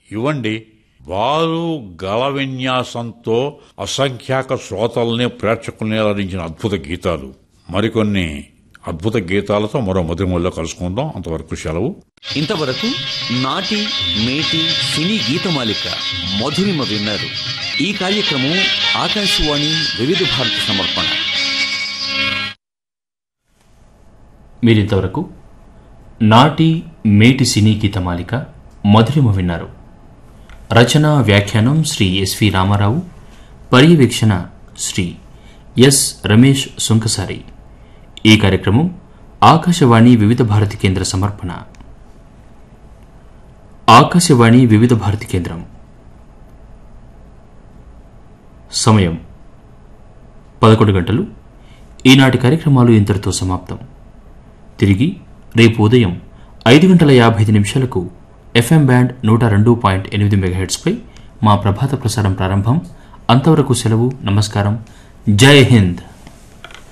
ఇవ్వండి వారు గల విన్యాసంతో అసంఖ్యాక శ్రోతల్ని ప్రేక్షకుల్ని అలరించిన అద్భుత గీతాలు మరికొన్ని అద్భుత గీతాలతో మరో మధుమల్లో కలుసుకుందాం అంతవరకు సెలవు ఇంతవరకు నాటి మేటి సినీ గీతమాలిక మధురిమ విన్నారు ఈ కార్యక్రమం ఆకాశవాణి వివిధ భారతి సమర్పణ మీరింతవరకు నాటి మేటి సినీ గీతమాలిక మధురిమ విన్నారు రచన వ్యాఖ్యానం శ్రీ ఎస్వి రామారావు పర్యవేక్షణ శ్రీ ఎస్ రమేష్ సుంకసారి ఈ కార్యక్రమం ఆకాశవాణి వివిధ భారతి కేంద్ర సమర్పణ ఆకాశవాణి వివిధ భారతి కేంద్రం సమయం పదకొండు గంటలు ఈనాటి కార్యక్రమాలు ఇంతటితో సమాప్తం తిరిగి రేపు ఉదయం ఐదు గంటల యాభై ఐదు నిమిషాలకు ఎఫ్ఎం బ్యాండ్ నూట రెండు పాయింట్ ఎనిమిది మెగాహెట్స్పై మా ప్రభాత ప్రసారం ప్రారంభం అంతవరకు సెలవు నమస్కారం జై హింద్